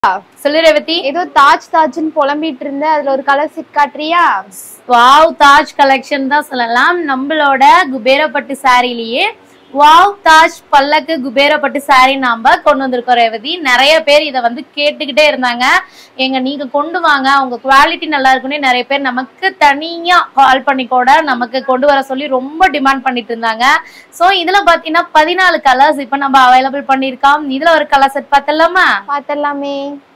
சொல்லு ரேவதி ஏதோ தாஜ் தாஜ்னு புலம்பிட்டு இருந்த அதுல ஒரு கலர் செட் காட்டுறியா வாவ் தாஜ் கலெக்ஷன் தான் சொல்லலாம் நம்மளோட குபேரப்பட்டு சாரிலேயே வாவ் தாஜ் பல்லக்கு குபேரப்பட்டு சாரி நாம கொண்டு வந்திருக்கோம் ரேவதி நிறைய பேர் இதை வந்து கேட்டுக்கிட்டே இருந்தாங்க எங்க நீங்க கொண்டு வாங்க உங்க குவாலிட்டி நல்லா இருக்குன்னு நிறைய பேர் நமக்கு தனியா கால் பண்ணி கூட நமக்கு கொண்டு வர சொல்லி ரொம்ப டிமாண்ட் பண்ணிட்டு இருந்தாங்க சோ இதுல பாத்தீங்கன்னா பதினாலு கலர்ஸ் இப்ப நம்ம அவைலபிள் பண்ணிருக்கோம் இதுல ஒரு கலர் செட் பார்த்தலாமா பாத்திரலாமே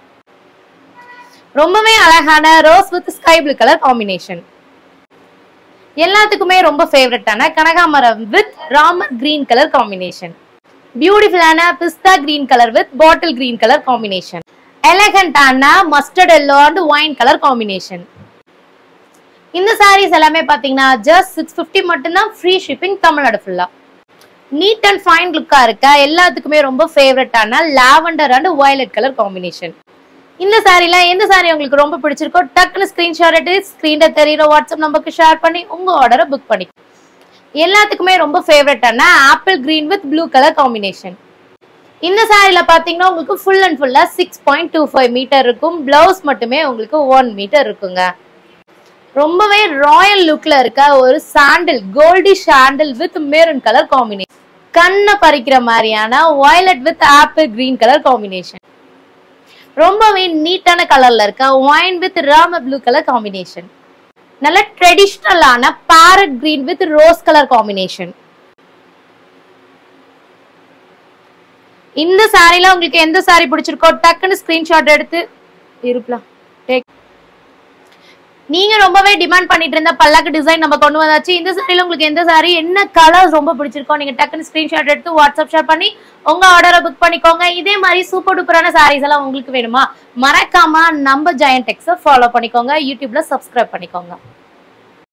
ரொம்பவே அழகான rose with sky blue colour combination எல்லாத்துக்குமே ரொம்ப ஃபேவரட்டான கனகாமரம் with Ramar green colour combination பியூட்டிஃபுல்லான pista green colour with bottle green colour combination எலகண்டான mustard yellow and wine colour combination இந்த சாரீஸ் எல்லாமே பாத்தீங்கன்னா ஜஸ்ட் சிக்ஸ் ஃபிஃப்டி மட்டும்தான் ஃப்ரீ ஷிப்பிங் தமிழ்நாடு ஃபுல்லா நீட் அண்ட் ஃபைன் லுக்கா இருக்க எல்லாத்துக்குமே ரொம்ப ஃபேவரட்டான lavender and violet colour combination இந்த சாரில எந்த சாரி உங்களுக்கு ரொம்ப பிடிச்சிருக்கோ டக்குன்னு ஸ்கிரீன்ஷாட் எடுத்து ஸ்கிரீன்ல தெரியுற வாட்ஸ்அப் நம்பருக்கு ஷேர் பண்ணி உங்க ஆர்டரை புக் பண்ணி எல்லாத்துக்குமே ரொம்ப ஃபேவரட்டான apple green with blue colour combination இந்த சாரில பாத்தீங்கன்னா உங்களுக்கு ஃபுல் அண்ட் ஃபுல்லா six point two five metre இருக்கும் பிளவுஸ் மட்டுமே உங்களுக்கு ஒன் மீட்டர் இருக்குங்க ரொம்பவே ராயல் லுக்ல இருக்க ஒரு சாண்டில் கோல்டி sandal with maroon colour combination கண்ணை பறிக்கிற மாதிரியான violet with apple green colour combination ரொம்பவே நீட்டான கலர்ல இருக்க ஒயின் வித் ராம ப்ளூ கலர் காம்பினேஷன் நல்ல ட்ரெடிஷ்னலான parrot green with rose colour combination இந்த சாரில உங்களுக்கு எந்த சாரி பிடிச்சிருக்கோ டக்குன்னு ஸ்கிரீன்ஷாட் எடுத்து இருக்கலாம் டேக் நீங்க ரொம்பவே டிமாண்ட் பண்ணிட்டு இருந்த பல்லாக்கு டிசைன் நம்ம கொண்டு வந்தாச்சு இந்த சாரில உங்களுக்கு எந்த சாரி என்ன கலர்ஸ் ரொம்ப பிடிச்சிருக்கோ நீங்க டக்குன்னு ஸ்கிரீன்ஷாட் எடுத்து வாட்ஸ்அப் ஷேர் பண்ணி உங்க ஆர்டரை புக் பண்ணிக்கோங்க இதே மாதிரி சூப்பர் டூப்பரான சாரீஸ் எல்லாம் உங்களுக்கு வேணுமா மறக்காம நம்ம ஜெயன் டெக்ஸை ஃபாலோ பண்ணிக்கோங்க யூடியூப்ல சப்ஸ்கிரைப் பண்ணிக்கோங்க